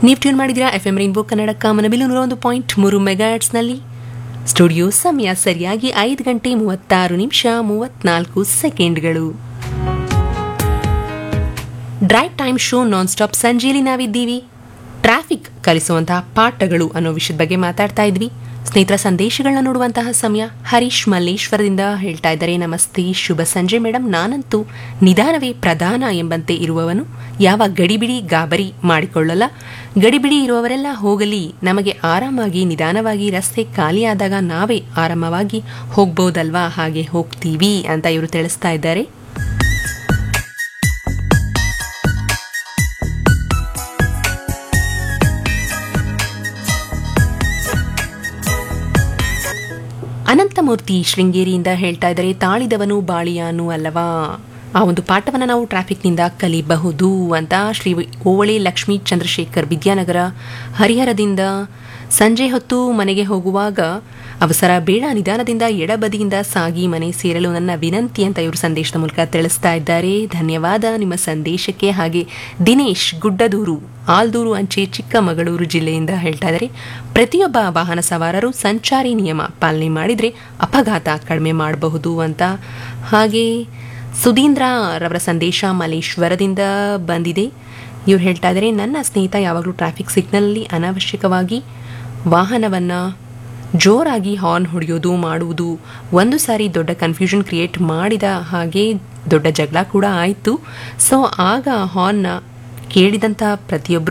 ನೀವು ಟ್ಯೂನ್ ಮಾಡಿದಿರಾ F M rainbow Kannada ಕಾಮನಬಿಲ್ಲು ನೂರ ಒಂದು ಪಾಯಿಂಟ್ ಮೂರು ಮೆಗಾಟ್ಸ್ನಲ್ಲಿ ಸ್ಟುಡಿಯೋ ಸಮಯ ಸರಿಯಾಗಿ ಐದು ಗಂಟೆ ಮೂವತ್ತಾರು ನಿಮಿಷ ಮೂವತ್ನಾಲ್ಕು ಸೆಕೆಂಡ್ಗಳು drive time show non stop ಸಂಜೆಯಲ್ಲಿ ನಾವಿದ್ದೀವಿ ಟ್ರಾಫಿಕ್ ಕಲಿಸುವಂತಹ ಪಾಠಗಳು ಅನ್ನೋ ವಿಷಯದ ಬಗ್ಗೆ ಮಾತಾಡ್ತಾ ಇದ್ವಿ ಸ್ನೇಹಿತರ ಸಂದೇಶಗಳನ್ನ ನೋಡುವಂತಹ ಸಮಯ ಹರೀಶ್ ಮಲ್ಲೇಶ್ವರದಿಂದ ಹೇಳ್ತಾ ಇದ್ದಾರೆ ನಮಸ್ತೆ ಶುಭ ಸಂಜೆ ಮೇಡಮ್ ನಾನಂತೂ ನಿಧಾನವೇ ಪ್ರಧಾನ ಎಂಬಂತೆ ಇರುವವನು ಯಾವ ಗಡಿಬಿಡಿ ಗಾಬರಿ ಮಾಡಿಕೊಳ್ಳಲ್ಲ ಗಡಿಬಿಡಿ ಇರುವವರೆಲ್ಲ ಹೋಗಲಿ ನಮಗೆ ಆರಾಮಾಗಿ ನಿಧಾನವಾಗಿ ರಸ್ತೆ ಖಾಲಿಯಾದಾಗ ನಾವೇ ಆರಾಮವಾಗಿ ಹೋಗ್ಬೋದಲ್ವಾ ಹಾಗೆ ಹೋಗ್ತೀವಿ ಅಂತ ಇವರು ತಿಳಿಸ್ತಾ ಇದ್ದಾರೆ ಅನಂತಮೂರ್ತಿ ಶೃಂಗೇರಿಯಿಂದ ಹೇಳ್ತಾ ಇದ್ದಾರೆ ತಾಳಿದವನು ಬಾಳಿಯಾನು ಅಲ್ಲವಾ ಆ ಒಂದು ಪಾಠವನ್ನು ನಾವು ಟ್ರಾಫಿಕ್ನಿಂದ ಕಲಿಬಹುದು ಅಂತ ಶ್ರೀ ಓವಳಿ ಲಕ್ಷ್ಮೀ ಚಂದ್ರಶೇಖರ್ ವಿದ್ಯಾನಗರ ಹರಿಹರದಿಂದ ಸಂಜೆ ಹೊತ್ತು ಮನೆಗೆ ಹೋಗುವಾಗ ಅವಸರ ಬೇಡ ನಿಧಾನದಿಂದ ಎಡಬದಿಯಿಂದ ಸಾಗಿ ಮನೆ ಸೇರಲು ನನ್ನ ವಿನಂತಿ ಅಂತ ಇವರು ಸಂದೇಶದ ಮೂಲಕ ತಿಳಿಸ್ತಾ ಇದ್ದಾರೆ ಧನ್ಯವಾದ ನಿಮ್ಮ ಸಂದೇಶಕ್ಕೆ ಹಾಗೆ ದಿನೇಶ್ ಗುಡ್ಡದೂರು ಆಲ್ದೂರು ಅಂಚೆ ಚಿಕ್ಕಮಗಳೂರು ಜಿಲ್ಲೆಯಿಂದ ಹೇಳ್ತಾ ಇದ್ದಾರೆ ಪ್ರತಿಯೊಬ್ಬ ವಾಹನ ಸವಾರರು ಸಂಚಾರಿ ನಿಯಮ ಪಾಲನೆ ಮಾಡಿದರೆ ಅಪಘಾತ ಕಡಿಮೆ ಮಾಡಬಹುದು ಅಂತ ಹಾಗೆ ಸುಧೀಂದ್ರ ರವರ ಸಂದೇಶ ಮಲೇಶ್ವರದಿಂದ ಬಂದಿದೆ ಇವ್ರು ಹೇಳ್ತಾ ಇದ್ದಾರೆ ನನ್ನ ಸ್ನೇಹಿತ ಯಾವಾಗಲೂ ಟ್ರಾಫಿಕ್ ಸಿಗ್ನಲಲ್ಲಿ ಅನಾವಶ್ಯಕವಾಗಿ ವಾಹನವನ್ನು ಜೋರಾಗಿ ಹಾರ್ನ್ ಹೊಡೆಯೋದು ಮಾಡುವುದು ಒಂದು ಸಾರಿ ದೊಡ್ಡ ಕನ್ಫ್ಯೂಷನ್ ಕ್ರಿಯೇಟ್ ಮಾಡಿದ ಹಾಗೆ ದೊಡ್ಡ ಜಗಳ ಕೂಡ ಆಯಿತು ಸೊ ಆಗ ಹಾರ್ನ್ನ ಕೇಳಿದಂಥ ಪ್ರತಿಯೊಬ್ಬರು